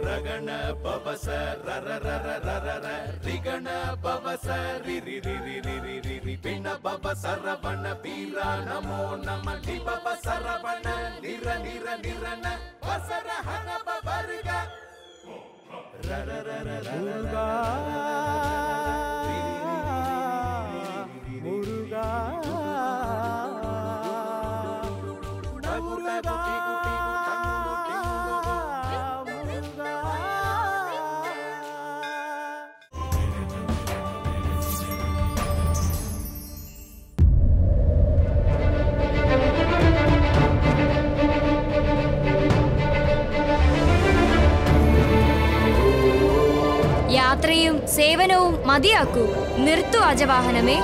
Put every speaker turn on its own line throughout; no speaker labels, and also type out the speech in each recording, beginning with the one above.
ರಗಣ ಪವಸ ರರ ರರ ರರ ರ ರಿಗಣ ಪವಸ ರಿ ರಿ ರಿ ರಿ ರಿ ರಿ ರಿ ರಿ ಪಿಣ ಪವ ಸರವಣ ಪೀರ ನಮೋ ನಮ ಲಿ ಪವ ಸರವಣ ನಿರ ನಿರ ನಿರನ ವಸರ ಹನ ಪವರ್ಗ ರರ ರರ ರರ
முருகா முருகா முருகா முருகா
യാത്രയും സേവനവും മതിയാക്കൂ നിർത്തു അജവാഹനമേ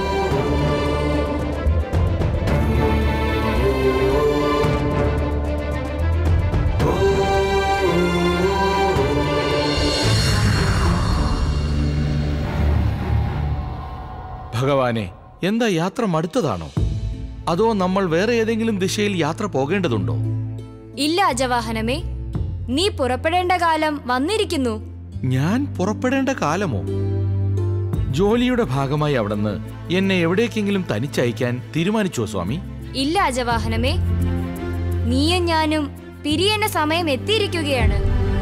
ഭഗവാനെ എന്താ യാത്ര മടുത്തതാണോ അതോ നമ്മൾ വേറെ ഏതെങ്കിലും ദിശയിൽ യാത്ര പോകേണ്ടതുണ്ടോ
ഇല്ല അജവാഹനമേ നീ പുറപ്പെടേണ്ട കാലം വന്നിരിക്കുന്നു
ഞാൻ പുറപ്പെടേണ്ട കാലമോ ജോലിയുടെ ഭാഗമായി അവിടുന്ന് എന്നെ എവിടേക്കെങ്കിലും തനിച്ചയക്കാൻ തീരുമാനിച്ചോ സ്വാമി
ഇല്ല അജവാഹനമേ നീയും ഞാനും പിരിയേണ്ട സമയം എത്തിയിരിക്കുകയാണ്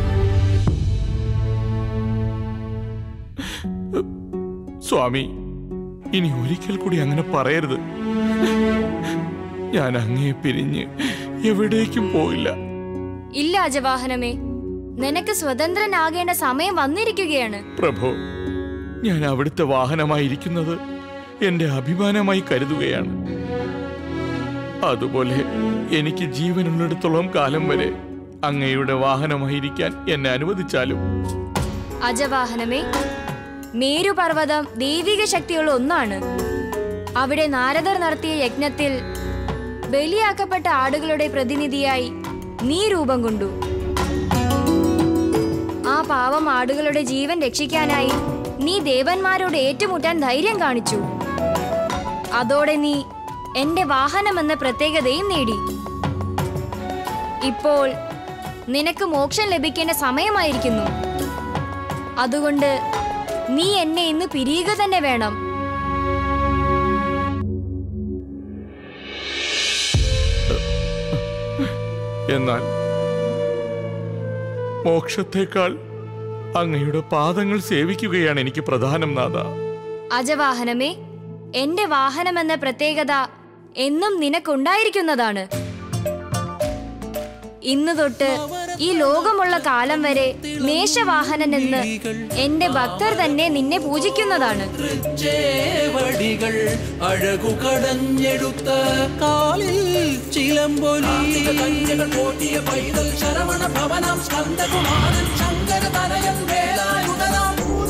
സ്വാമി ഇനി ഒരിക്കൽ കൂടി അങ്ങനെ പറയരുത് ഞാൻ അങ്ങയെ പിരിഞ്ഞ് എവിടേക്കും പോയില്ല
ഇല്ല അജവാഹനമേ നിനക്ക് സ്വതന്ത്രനാകേണ്ട സമയം വന്നിരിക്കുകയാണ്
പ്രഭു ഞാൻ അവിടുത്തെ വാഹനമായിരിക്കുന്നത് എന്റെ അഭിമാനമായി കരുതുകയാണ് അതുപോലെ എനിക്ക് ജീവനുള്ളിടത്തോളം കാലം വരെ അങ്ങയുടെ വാഹനമായിരിക്കാൻ എന്നെ അനുവദിച്ചാലും
അജവാഹനമേ മേരുപർവ്വതം ദൈവിക ശക്തിയുള്ള ഒന്നാണ് അവിടെ നാരദർ നടത്തിയ യജ്ഞത്തിൽ ബലിയാക്കപ്പെട്ട ആടുകളുടെ പ്രതിനിധിയായി നീ രൂപം കൊണ്ടു ആ പാവം ആടുകളുടെ ജീവൻ രക്ഷിക്കാനായി നീ ദേവന്മാരോട് ഏറ്റുമുട്ടാൻ ധൈര്യം കാണിച്ചു അതോടെ നീ എന്റെ വാഹനമെന്ന പ്രത്യേകതയും നേടി ഇപ്പോൾ നിനക്ക് മോക്ഷം ലഭിക്കേണ്ട സമയമായിരിക്കുന്നു അതുകൊണ്ട് നീ എന്നെ ഇന്ന് പിരിയുക തന്നെ വേണം
എന്നാൽ മോക്ഷത്തേക്കാൾ അങ്ങയുടെ പാദങ്ങൾ സേവിക്കുകയാണ് എനിക്ക് പ്രധാനം നാഥ
അജവാഹനമേ എന്റെ വാഹനമെന്ന പ്രത്യേകത എന്നും നിനക്കുണ്ടായിരിക്കുന്നതാണ് ഇന്നു തൊട്ട് ഈ ലോകമുള്ള കാലം വരെ മേശവാഹനൻ എന്ന് എന്റെ ഭക്തർ തന്നെ നിന്നെ പൂജിക്കുന്നതാണ്
ചേവടികൾ അഴകു കടഞ്ഞെടുത്ത കാലിൽ ചിലമ്പൊലി പോറ്റിയ പൈതൽ ശരവണ ഭവനം സ്കന്ദകുമാരൻ ശങ്കര തനയൻ വേലായുധനാം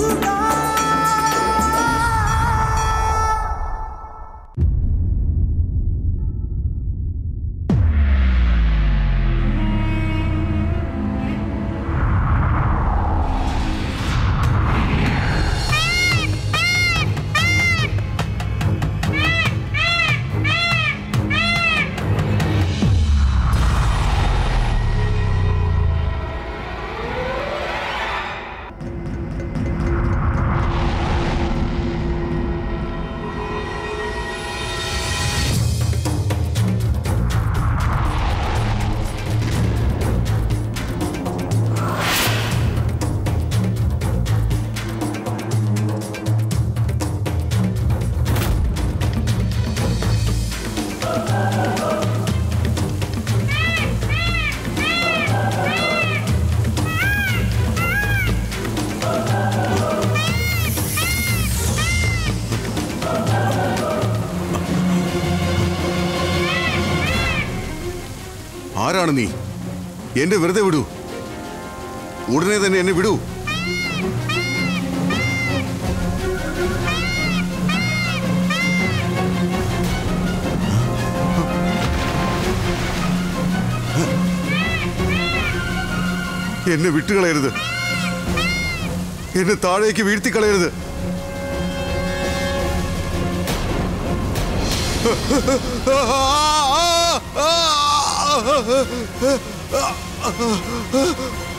ആരാണ് നീ എന്നെ വെറുതെ വിടൂ ഉടനെ തന്നെ എന്നെ വിടൂ എന്നെ വിട്ടുകളയരുത് എന്നെ താഴേക്ക് വീഴ്ത്തിക്കളയരുത്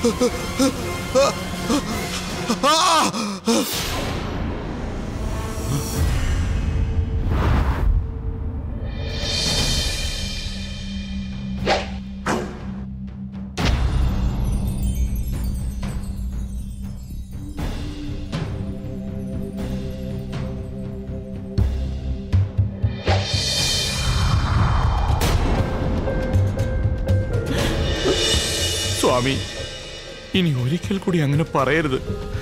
സ്വാമി ഇനി ഒരിക്കൽ കൂടി അങ്ങനെ പറയരുത്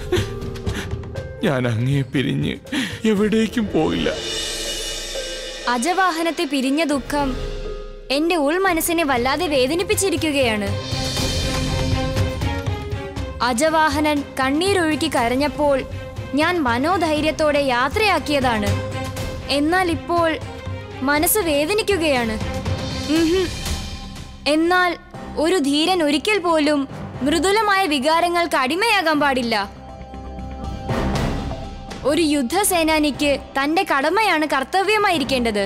ഞാൻ അങ്ങയെ പിരിഞ്ഞ് എവിടേക്കും പോയില്ല
അജവാഹനത്തെ പിരിഞ്ഞ ദുഃഖം എന്റെ ഉൾമനസ്സിനെ വല്ലാതെ വേദനിപ്പിച്ചിരിക്കുകയാണ് അജവാഹനൻ കണ്ണീരൊഴുക്കി കരഞ്ഞപ്പോൾ ഞാൻ മനോധൈര്യത്തോടെ യാത്രയാക്കിയതാണ് എന്നാൽ ഇപ്പോൾ മനസ്സ് വേദനിക്കുകയാണ് ഉഹും. എന്നാൽ ഒരു ധീരൻ ഒരിക്കൽ പോലും മൃദുലമായ വികാരങ്ങൾക്ക് അടിമയാകാൻ പാടില്ല ഒരു യുദ്ധസേനാനിക്ക് തന്റെ കടമയാണ് കർത്തവ്യമായിരിക്കേണ്ടത്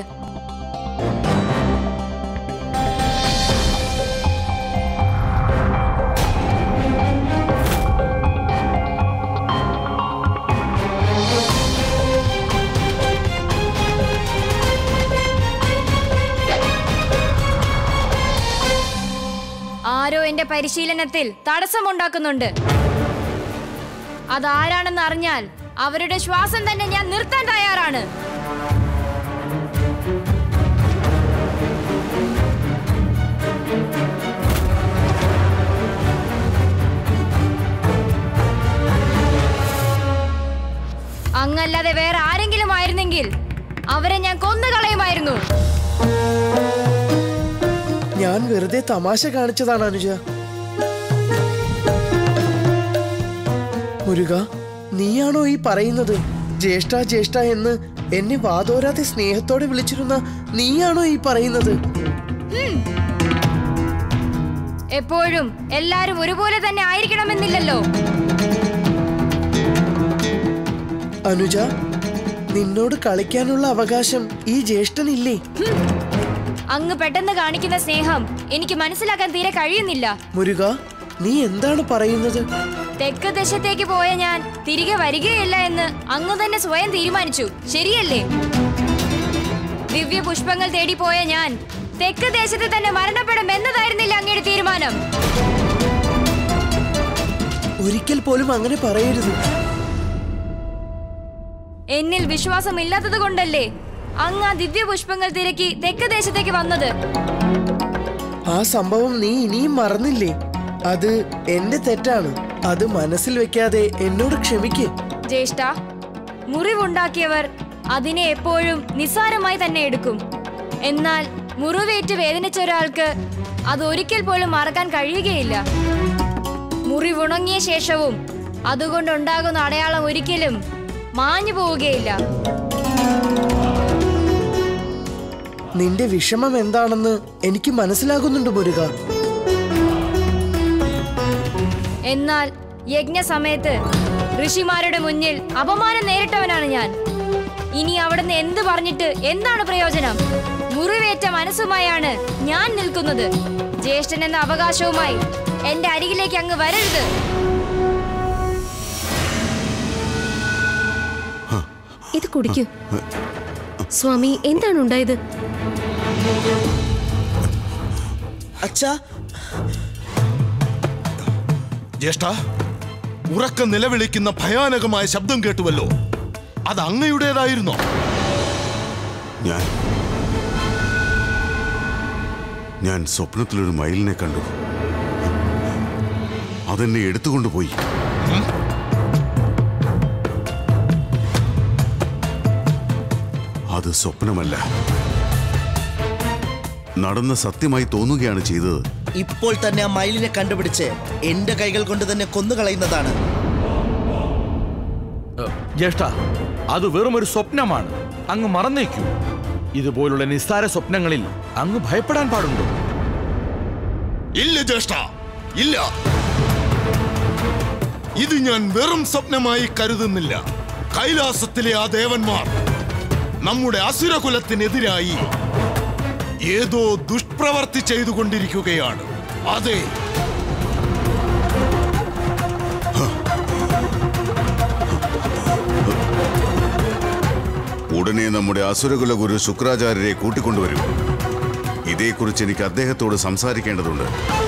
ആരോ എന്റെ പരിശീലനത്തിൽ തടസ്സമുണ്ടാക്കുന്നുണ്ട് അതാരാണെന്ന് അറിഞ്ഞാൽ അവരുടെ ശ്വാസം തന്നെ ഞാൻ നിർത്താൻ തയ്യാറാണ് അങ്ങല്ലാതെ വേറെ ആരെങ്കിലും ആയിരുന്നെങ്കിൽ അവരെ ഞാൻ കൊന്നുകളയുമായിരുന്നു
ഞാൻ വെറുതെ തമാശ കാണിച്ചതാണ് അനുജ മുരുക നീയാണോ ഈ പറയുന്നത് ജ്യേഷ്ഠ ജ്യേഷ്ഠ എന്ന് എന്നെ വാതോരാതെ സ്നേഹത്തോടെ വിളിച്ചിരുന്ന നീയാണോ ഈ പറയുന്നത്
എപ്പോഴും എല്ലാരും ഒരുപോലെ തന്നെ ആയിരിക്കണമെന്നില്ലല്ലോ
അനുജ നിന്നോട് കളിക്കാനുള്ള അവകാശം ഈ ജ്യേഷ്ഠനില്ലേ
അങ്ങ് പെട്ടെന്ന് കാണിക്കുന്ന സ്നേഹം എനിക്ക് മനസ്സിലാക്കാൻ തീരെ കഴിയുന്നില്ല
മുരുക നീ എന്താണ് പറയുന്നത്
തെക്ക് ദേശത്തേക്ക് പോയ ഞാൻ തിരികെ വരികയില്ല എന്ന് അങ്ങ് തന്നെ സ്വയം തീരുമാനിച്ചു ശരിയല്ലേ ദിവ്യ പുഷ്പങ്ങൾ തേടി പോയ ഞാൻ തെക്ക് ദേശത്ത് തന്നെ മരണപ്പെടും എന്നതായിരുന്നില്ല അങ്ങയുടെ തീരുമാനം
ഒരിക്കൽ പോലും അങ്ങനെ പറയരുത്
എന്നിൽ വിശ്വാസമില്ലാത്തത് കൊണ്ടല്ലേ അങ്ങ് ആ ദിവ്യ പുഷ്പങ്ങൾ തിരക്കി തെക്ക് ദേശത്തേക്ക് വന്നത്
ആ സംഭവം നീ ഇനിയും മറന്നില്ലേ അത് എന്റെ തെറ്റാണ് അത് മനസ്സിൽ വെക്കാതെ എന്നോട് ക്ഷമിക്ക്
ജ്യേഷ്ഠ മുറിവുണ്ടാക്കിയവർ അതിനെ എപ്പോഴും നിസ്സാരമായി തന്നെ എടുക്കും എന്നാൽ മുറിവേറ്റ് വേദനിച്ച ഒരാൾക്ക് അത് ഒരിക്കൽ പോലും മറക്കാൻ കഴിയുകയില്ല മുറിവുണങ്ങിയ ശേഷവും അതുകൊണ്ടുണ്ടാകുന്ന അടയാളം ഒരിക്കലും മാഞ്ഞു പോവുകയില്ല
നിന്റെ വിഷമം എന്താണെന്ന് എനിക്ക് മനസ്സിലാകുന്നുണ്ട് മുരുക
എന്നാൽ യജ്ഞസമയത്ത് ഋഷിമാരുടെ മുന്നിൽ അപമാനം നേരിട്ടവനാണ് ഞാൻ ഇനി അവിടുന്ന് എന്ത് പറഞ്ഞിട്ട് എന്താണ് പ്രയോജനം മുറിവേറ്റ മനസ്സുമായാണ് ഞാൻ നിൽക്കുന്നത് ജ്യേഷ്ഠൻ എന്ന അവകാശവുമായി എന്റെ അരികിലേക്ക് അങ്ങ് വരരുത്
ഇത് കുടിക്കൂ സ്വാമി എന്താണ് ഉണ്ടായത്
അച്ഛാ
ജ്യേഷ്ഠ ഉറക്കം നിലവിളിക്കുന്ന ഭയാനകമായ ശബ്ദം കേട്ടുവല്ലോ അത് അങ്ങയുടേതായിരുന്നോ
ഞാൻ ഞാൻ സ്വപ്നത്തിലൊരു മയിലിനെ കണ്ടു അതെന്നെ എടുത്തുകൊണ്ടുപോയി അത് സ്വപ്നമല്ല നടന്ന സത്യമായി തോന്നുകയാണ് ചെയ്തത്
ഇപ്പോൾ തന്നെ ആ മയിലിനെ കണ്ടുപിടിച്ച് എന്റെ കൈകൾ കൊണ്ട് തന്നെ കൊന്നുകളയുന്നതാണ്
ജ്യേഷ്ഠ അത് വെറും ഒരു സ്വപ്നമാണ് അങ്ങ് മറന്നേക്കൂ ഇതുപോലുള്ള നിസ്സാര സ്വപ്നങ്ങളിൽ അങ്ങ് ഭയപ്പെടാൻ പാടുണ്ടോ
ഇല്ല ജ്യേഷ്ഠ ഇല്ല ഇത് ഞാൻ വെറും സ്വപ്നമായി കരുതുന്നില്ല കൈലാസത്തിലെ ആ ദേവന്മാർ നമ്മുടെ അസുരകുലത്തിനെതിരായി ഏതോ ദുഷ്പ്രവർത്തി ചെയ്തുകൊണ്ടിരിക്കുകയാണ് അതെ
നമ്മുടെ അസുരകുല ഗുരു ശുക്രാചാര്യരെ കൂട്ടിക്കൊണ്ടുവരും ഇതേക്കുറിച്ച് എനിക്ക് അദ്ദേഹത്തോട് സംസാരിക്കേണ്ടതുണ്ട്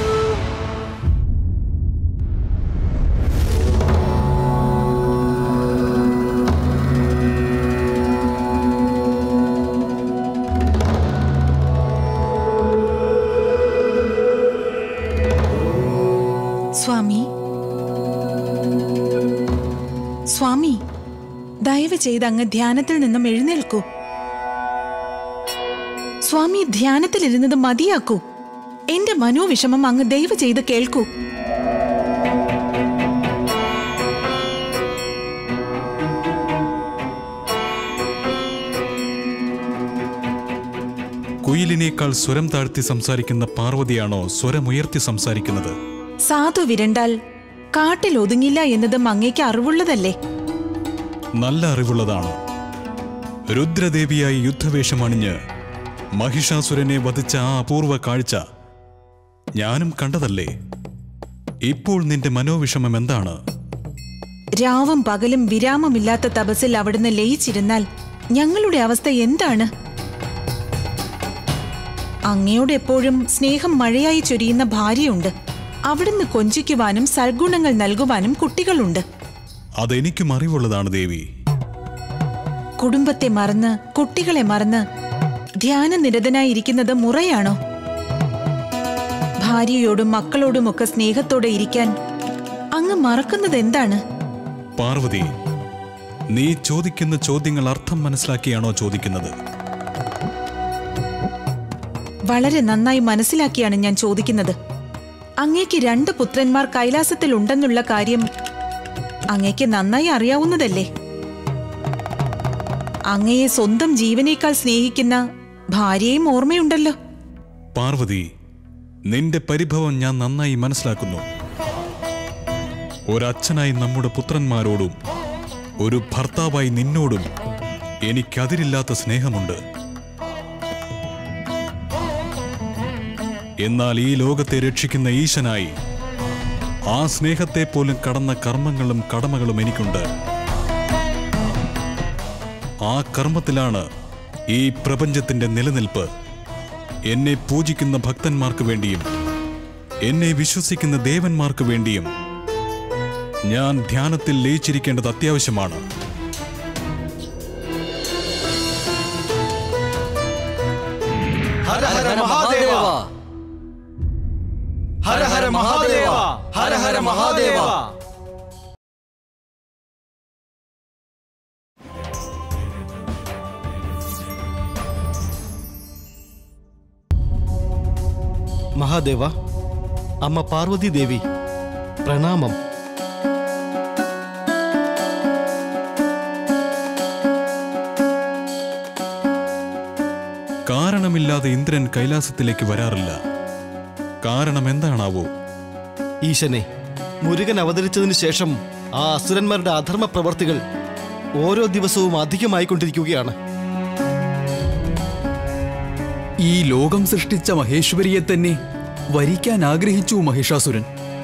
സ്വാമി സ്വാമി ദയവ് ചെയ്ത് അങ്ങ് ധ്യാനത്തിൽ നിന്നും എഴുന്നേൽക്കൂ സ്വാമി ധ്യാനത്തിലിരുന്നത് മതിയാക്കൂ എന്റെ മനോവിഷമം അങ്ങ് ദയവ് ചെയ്ത് കേൾക്കൂ
കുയിലിനേക്കാൾ സ്വരം താഴ്ത്തി സംസാരിക്കുന്ന പാർവതിയാണോ സ്വരമുയർത്തി സംസാരിക്കുന്നത്
സാധു വിരണ്ടാൽ കാട്ടിൽ ഒതുങ്ങില്ല എന്നതും അങ്ങേക്ക് അറിവുള്ളതല്ലേ
നല്ല അറിവുള്ളതാണ് രുദ്രദേവിയായി യുദ്ധവേഷമണിഞ്ഞ് മഹിഷാസുരനെ വധിച്ച ആ അപൂർവ കാഴ്ച ഞാനും കണ്ടതല്ലേ ഇപ്പോൾ നിന്റെ മനോവിഷമം എന്താണ്
രാവും പകലും വിരാമമില്ലാത്ത തപസ്സിൽ അവിടുന്ന് ലയിച്ചിരുന്നാൽ ഞങ്ങളുടെ അവസ്ഥ എന്താണ് അങ്ങയോട് എപ്പോഴും സ്നേഹം മഴയായി ചൊരിയുന്ന ഭാര്യയുണ്ട് അവിടുന്ന് കൊഞ്ചിക്കുവാനും സൽഗുണങ്ങൾ നൽകുവാനും കുട്ടികളുണ്ട്
അതെനിക്കും അറിവുള്ളതാണ് ദേവി
കുടുംബത്തെ മറന്ന് കുട്ടികളെ മറന്ന് ധ്യാനനിരതനായിരിക്കുന്നത് മുറയാണോ ഭാര്യയോടും മക്കളോടുമൊക്കെ സ്നേഹത്തോടെ ഇരിക്കാൻ അങ്ങ് മറക്കുന്നത് എന്താണ്
പാർവതി നീ ചോദിക്കുന്ന ചോദ്യങ്ങൾ അർത്ഥം മനസ്സിലാക്കിയാണോ ചോദിക്കുന്നത്
വളരെ നന്നായി മനസ്സിലാക്കിയാണ് ഞാൻ ചോദിക്കുന്നത് അങ്ങേക്ക് രണ്ട് പുത്രന്മാർ കൈലാസത്തിൽ ഉണ്ടെന്നുള്ള കാര്യം അങ്ങേക്ക് നന്നായി അറിയാവുന്നതല്ലേ അങ്ങയെ സ്വന്തം ജീവനേക്കാൾ സ്നേഹിക്കുന്ന ഭാര്യയും ഓർമ്മയുണ്ടല്ലോ
പാർവതി നിന്റെ പരിഭവം ഞാൻ നന്നായി മനസ്സിലാക്കുന്നു ഒരച്ഛനായി നമ്മുടെ പുത്രന്മാരോടും ഒരു ഭർത്താവായി നിന്നോടും എനിക്കതിരില്ലാത്ത സ്നേഹമുണ്ട് എന്നാൽ ഈ ലോകത്തെ രക്ഷിക്കുന്ന ഈശനായി ആ സ്നേഹത്തെ പോലും കടന്ന കർമ്മങ്ങളും കടമകളും എനിക്കുണ്ട് ആ കർമ്മത്തിലാണ് ഈ പ്രപഞ്ചത്തിന്റെ നിലനിൽപ്പ് എന്നെ പൂജിക്കുന്ന ഭക്തന്മാർക്ക് വേണ്ടിയും എന്നെ വിശ്വസിക്കുന്ന ദേവന്മാർക്ക് വേണ്ടിയും ഞാൻ ധ്യാനത്തിൽ ലയിച്ചിരിക്കേണ്ടത് അത്യാവശ്യമാണ്
ഹര ഹര മഹാദേവ ഹര ഹര മഹാദേവ ഹര ഹര മഹാദേവ
മഹാദേവ അമ്മ പാർവതി ദേവി പ്രണാമം
കാരണമില്ലാതെ ഇന്ദ്രൻ കൈലാസത്തിലേക്ക് വരാറില്ല കാരണം എന്താണാവോ
ഈശനെ മുരുകൻ അവതരിച്ചതിന് ശേഷം ആ അസുരന്മാരുടെ അധർമ്മ പ്രവർത്തികൾ ഓരോ ദിവസവും അധികമായിക്കൊണ്ടിരിക്കുകയാണ്
ഈ ലോകം സൃഷ്ടിച്ച മഹേശ്വരിയെ തന്നെ വരിക്കാൻ ആഗ്രഹിച്ചു മഹിഷാസുരൻ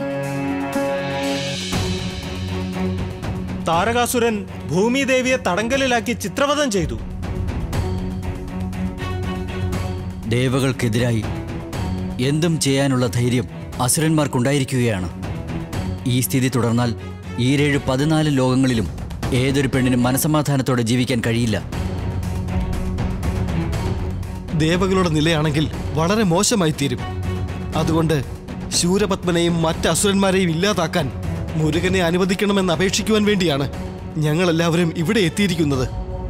താരകാസുരൻ ഭൂമിദേവിയെ തടങ്കലിലാക്കി ചിത്രവധം ചെയ്തു
ദേവകൾക്കെതിരായി എന്തും ചെയ്യാനുള്ള ധൈര്യം അസുരന്മാർക്കുണ്ടായിരിക്കുകയാണ് ഈ സ്ഥിതി തുടർന്നാൽ ഈരേഴ് പതിനാല് ലോകങ്ങളിലും ഏതൊരു പെണ്ണിനും മനസമാധാനത്തോടെ ജീവിക്കാൻ കഴിയില്ല
ദേവകളുടെ നിലയാണെങ്കിൽ വളരെ മോശമായി തീരും അതുകൊണ്ട് ശൂരപത്മനെയും മറ്റ് അസുരന്മാരെയും ഇല്ലാതാക്കാൻ മുരുകനെ അനുവദിക്കണമെന്ന് അപേക്ഷിക്കുവാൻ വേണ്ടിയാണ് ഞങ്ങളെല്ലാവരും ഇവിടെ എത്തിയിരിക്കുന്നത്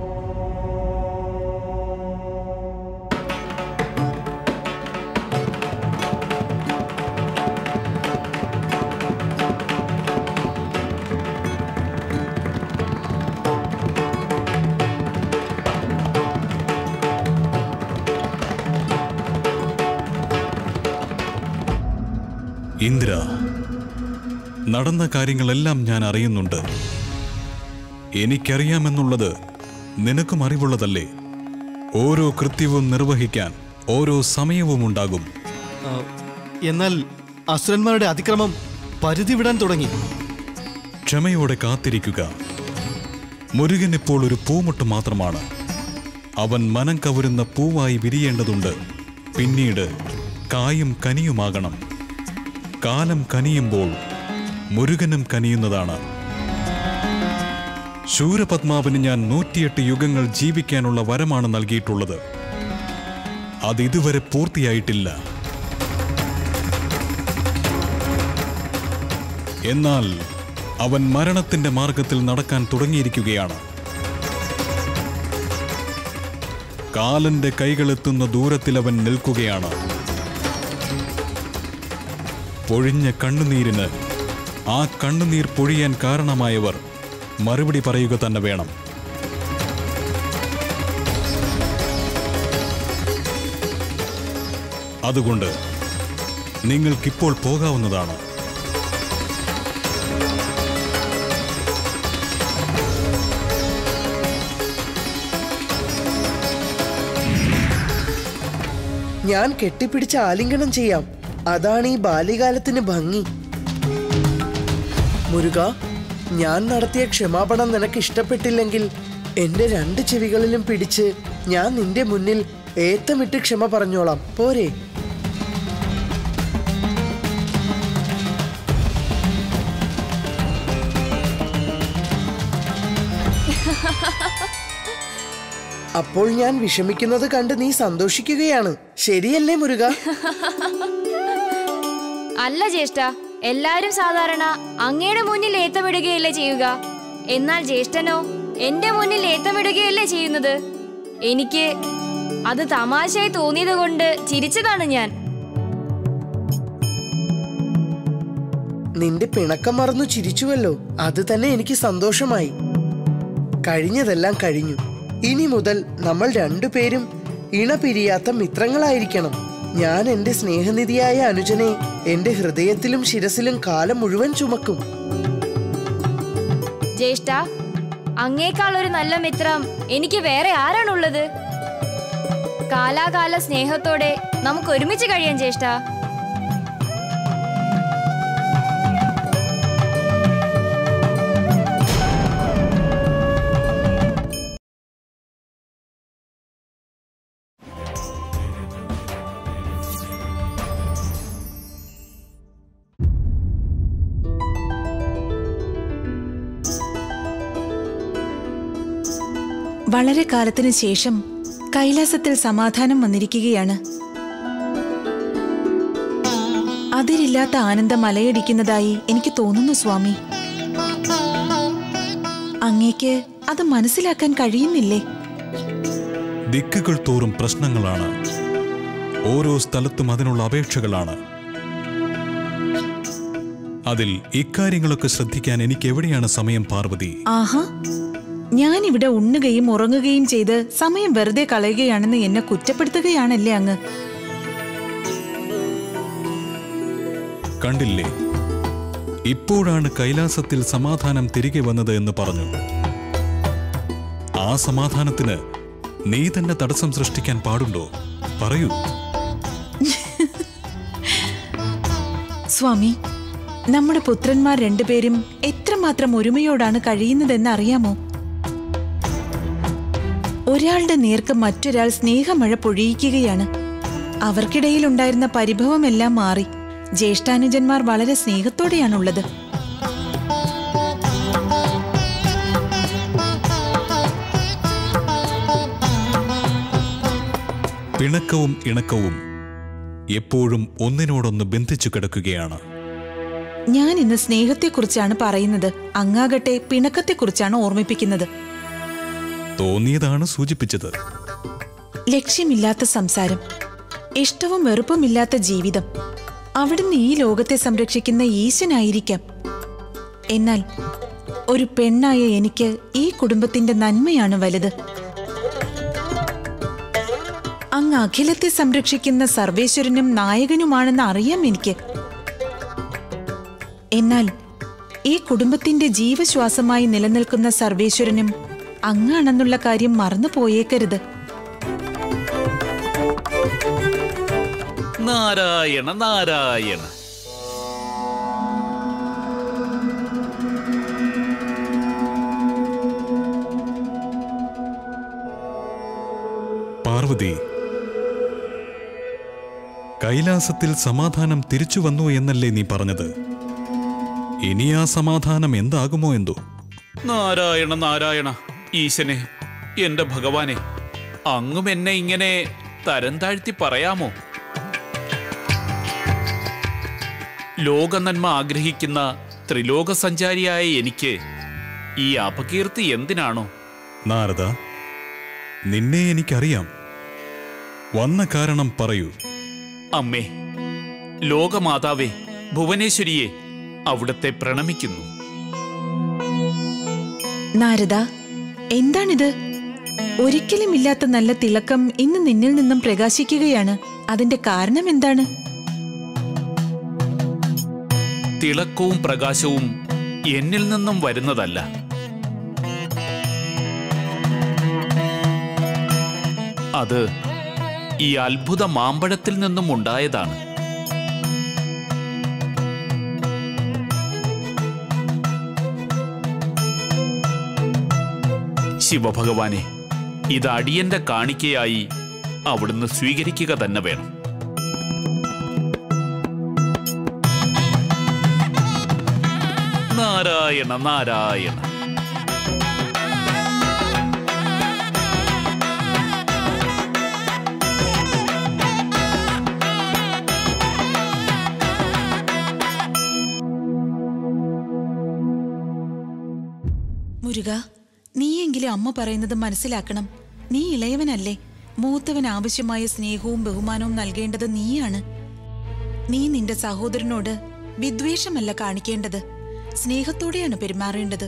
ഇന്ദ്ര നടന്ന കാര്യങ്ങളെല്ലാം ഞാൻ അറിയുന്നുണ്ട് എനിക്കറിയാമെന്നുള്ളത് നിനക്കും അറിവുള്ളതല്ലേ ഓരോ കൃത്യവും നിർവഹിക്കാൻ ഓരോ സമയവും ഉണ്ടാകും
ആ, എന്നാൽ അസുരന്മാരുടെ അതിക്രമം പരിധി വിടാൻ തുടങ്ങി
ക്ഷമയോടെ കാത്തിരിക്കുക മുരുകൻ ഇപ്പോൾ ഒരു പൂമുട്ട് മാത്രമാണ് അവൻ മനം കവരുന്ന പൂവായി വിരിയേണ്ടതുണ്ട് പിന്നീട് കായും കനിയുമാകണം കാലം കനിയുമ്പോൾ മുരുകനും കനിയുന്നതാണ് ശൂരപത്മാവിന് ഞാൻ നൂറ്റിയെട്ട് യുഗങ്ങൾ ജീവിക്കാനുള്ള വരമാണ് നൽകിയിട്ടുള്ളത് അതിതുവരെ പൂർത്തിയായിട്ടില്ല എന്നാൽ അവൻ മരണത്തിന്റെ മാർഗത്തിൽ നടക്കാൻ തുടങ്ങിയിരിക്കുകയാണ് കാലന്റെ കൈകളെത്തുന്ന ദൂരത്തിൽ അവൻ നിൽക്കുകയാണ് പൊഴിഞ്ഞ കണ്ണുനീരിന് ആ കണ്ണുനീർ പൊഴിയാൻ കാരണമായവർ മറുപടി പറയുക തന്നെ വേണം അതുകൊണ്ട് നിങ്ങൾക്കിപ്പോൾ പോകാവുന്നതാണ്
ഞാൻ കെട്ടിപ്പിടിച്ച് ആലിംഗനം ചെയ്യാം അതാണ് ഈ ബാല്യകാലത്തിന് ഭംഗി മുരുക ഞാൻ നടത്തിയ ക്ഷമാപണം നിനക്ക് ഇഷ്ടപ്പെട്ടില്ലെങ്കിൽ എന്റെ രണ്ട് ചെവികളിലും പിടിച്ച് ഞാൻ നിന്റെ മുന്നിൽ ഏത്തമിട്ട് ക്ഷമ പറഞ്ഞോളാം പോരെ അപ്പോൾ ഞാൻ വിഷമിക്കുന്നത് കണ്ട് നീ സന്തോഷിക്കുകയാണ് ശരിയല്ലേ മുരുക
അല്ല ജ്യേഷ്ഠ എല്ലാരും സാധാരണ അങ്ങയുടെ മുന്നിൽ ഏത്തമിടുകയല്ലേ ചെയ്യുക എന്നാൽ ജ്യേഷ്ഠനോ എന്റെ മുന്നിൽ ഏത്തമിടുകയല്ലേ ചെയ്യുന്നത് എനിക്ക് അത് തമാശയായി തോന്നിയത് കൊണ്ട് ചിരിച്ചതാണ് ഞാൻ
നിന്റെ പിണക്കം മറന്നു ചിരിച്ചുവല്ലോ അത് തന്നെ എനിക്ക് സന്തോഷമായി കഴിഞ്ഞതെല്ലാം കഴിഞ്ഞു ഇനി മുതൽ നമ്മൾ രണ്ടുപേരും ഇണപിരിയാത്ത മിത്രങ്ങളായിരിക്കണം ഞാൻ എന്റെ സ്നേഹനിധിയായ അനുജനെ എന്റെ ഹൃദയത്തിലും ശിരസിലും കാലം മുഴുവൻ ചുമക്കും
ജ്യേഷ്ഠ അങ്ങേക്കാൾ ഒരു നല്ല മിത്രം എനിക്ക് വേറെ ആരാണുള്ളത് കാലാകാല സ്നേഹത്തോടെ നമുക്ക് ഒരുമിച്ച് കഴിയാം ജ്യേഷ്ഠ
വളരെ കാലത്തിന് ശേഷം കൈലാസത്തിൽ സമാധാനം വന്നിരിക്കുകയാണ് അതിരില്ലാത്ത ആനന്ദം അലയടിക്കുന്നതായി എനിക്ക് തോന്നുന്നു സ്വാമി അങ്ങേക്ക് അത് മനസ്സിലാക്കാൻ കഴിയുന്നില്ലേ
ദിക്കുകൾ തോറും പ്രശ്നങ്ങളാണ് ഓരോ സ്ഥലത്തും അതിനുള്ള അപേക്ഷകളാണ് അതിൽ ഇക്കാര്യങ്ങളൊക്കെ ശ്രദ്ധിക്കാൻ എനിക്ക് എവിടെയാണ് സമയം പാർവതി
ആഹാ ഞാൻ ഇവിടെ ഉണ്ണുകയും ഉറങ്ങുകയും ചെയ്ത് സമയം വെറുതെ കളയുകയാണെന്ന് എന്നെ കുറ്റപ്പെടുത്തുകയാണല്ലേ അങ്ങ്
കണ്ടില്ലേ ഇപ്പോഴാണ് കൈലാസത്തിൽ സമാധാനം തിരികെ വന്നത് എന്ന് പറഞ്ഞു ആ സമാധാനത്തിന് നീ തന്നെ തടസ്സം സൃഷ്ടിക്കാൻ പാടുണ്ടോ പറയൂ
സ്വാമി നമ്മുടെ പുത്രന്മാർ രണ്ടുപേരും എത്രമാത്രം ഒരുമയോടാണ് കഴിയുന്നതെന്ന് അറിയാമോ ഒരാളുടെ നേർക്ക് മറ്റൊരാൾ സ്നേഹമഴ പൊഴിയിക്കുകയാണ് അവർക്കിടയിലുണ്ടായിരുന്ന പരിഭവമെല്ലാം മാറി ജ്യേഷ്ഠാനുജന്മാർ വളരെ സ്നേഹത്തോടെയാണുള്ളത്
പിണക്കവും ഇണക്കവും എപ്പോഴും ഒന്നിനോടൊന്ന് ബന്ധിച്ചു കിടക്കുകയാണ്
ഞാൻ ഇന്ന് സ്നേഹത്തെക്കുറിച്ചാണ് പറയുന്നത് അങ്ങാകട്ടെ പിണക്കത്തെക്കുറിച്ചാണ് ഓർമ്മിപ്പിക്കുന്നത്
തോന്നിയതാണ് സൂചിപ്പിച്ചത്
ലക്ഷ്യമില്ലാത്ത സംസാരം ഇഷ്ടവും വെറുപ്പുമില്ലാത്ത ജീവിതം അവിടുന്ന് ഈ ലോകത്തെ സംരക്ഷിക്കുന്ന ഈശനായിരിക്കാം എന്നാൽ ഒരു പെണ്ണായ എനിക്ക് ഈ കുടുംബത്തിന്റെ നന്മയാണ് വലുത് അങ്ങ് അഖിലത്തെ സംരക്ഷിക്കുന്ന സർവേശ്വരനും നായകനുമാണെന്ന് അറിയാം എനിക്ക് എന്നാൽ ഈ കുടുംബത്തിന്റെ ജീവശ്വാസമായി നിലനിൽക്കുന്ന സർവേശ്വരനും അങ്ങാണെന്നുള്ള കാര്യം മറന്നു പോയേക്കരുത്
നാരായണ നാരായണ
ദ്രൗപദി കൈലാസത്തിൽ സമാധാനം തിരിച്ചു വന്നു എന്നല്ലേ നീ പറഞ്ഞത് ഇനി ആ സമാധാനം എന്താകുമോ എന്തോ
നാരായണ നാരായണ ഈശനെ എന്റെ ഭഗവാനെ അങ്ങും എന്നെ ഇങ്ങനെ തരം താഴ്ത്തി പറയാമോ ലോകനന്മ ആഗ്രഹിക്കുന്ന ത്രിലോക സഞ്ചാരിയായ എനിക്ക് ഈ അപകീർത്തി എന്തിനാണോ
നാരദ നിന്നെ എനിക്കറിയാം വന്ന കാരണം പറയൂ
അമ്മേ ലോകമാതാവേ ഭുവനേശ്വരിയെ അവിടത്തെ പ്രണമിക്കുന്നു
നാരദ എന്താണിത് ഒരിക്കലും ഇല്ലാത്ത നല്ല തിളക്കം ഇന്ന് നിന്നിൽ നിന്നും പ്രകാശിക്കുകയാണ് അതിന്റെ കാരണം എന്താണ്
തിളക്കവും പ്രകാശവും എന്നിൽ നിന്നും വരുന്നതല്ല അത് ഈ അത്ഭുത മാമ്പഴത്തിൽ നിന്നും ഉണ്ടായതാണ് ശിവഭഗവാനെ ഇത് അടിയന്റെ കാണിക്കയായി അവിടുന്ന് സ്വീകരിക്കുക തന്നെ വേണം നാരായണ നാരായണ
മുരുക നീയെങ്കിലും അമ്മ പറയുന്നത് മനസ്സിലാക്കണം നീ ഇളയവനല്ലേ മൂത്തവൻ ആവശ്യമായ സ്നേഹവും ബഹുമാനവും നൽകേണ്ടത് നീയാണ് നീ നിന്റെ സഹോദരനോട് വിദ്വേഷമല്ല കാണിക്കേണ്ടത് സ്നേഹത്തോടെയാണ് പെരുമാറേണ്ടത്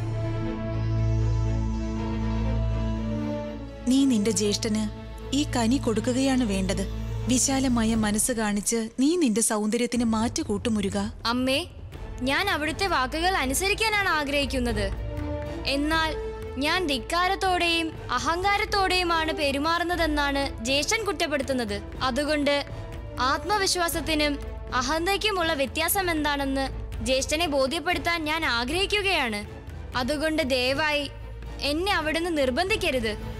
നീ നിന്റെ ജ്യേഷ്ഠന് ഈ കനി കൊടുക്കുകയാണ് വേണ്ടത് വിശാലമായ മനസ്സ് കാണിച്ച് നീ നിന്റെ സൗന്ദര്യത്തിന് മാറ്റു കൂട്ടുമുരുക
അമ്മേ ഞാൻ അവിടുത്തെ വാക്കുകൾ അനുസരിക്കാനാണ് ആഗ്രഹിക്കുന്നത് എന്നാൽ ഞാൻ ധിക്കാരത്തോടെയും അഹങ്കാരത്തോടെയുമാണ് പെരുമാറുന്നതെന്നാണ് ജ്യേഷ്ഠൻ കുറ്റപ്പെടുത്തുന്നത് അതുകൊണ്ട് ആത്മവിശ്വാസത്തിനും അഹന്തയ്ക്കുമുള്ള വ്യത്യാസം എന്താണെന്ന് ജ്യേഷ്ഠനെ ബോധ്യപ്പെടുത്താൻ ഞാൻ ആഗ്രഹിക്കുകയാണ് അതുകൊണ്ട് ദയവായി എന്നെ അവിടുന്ന് നിർബന്ധിക്കരുത്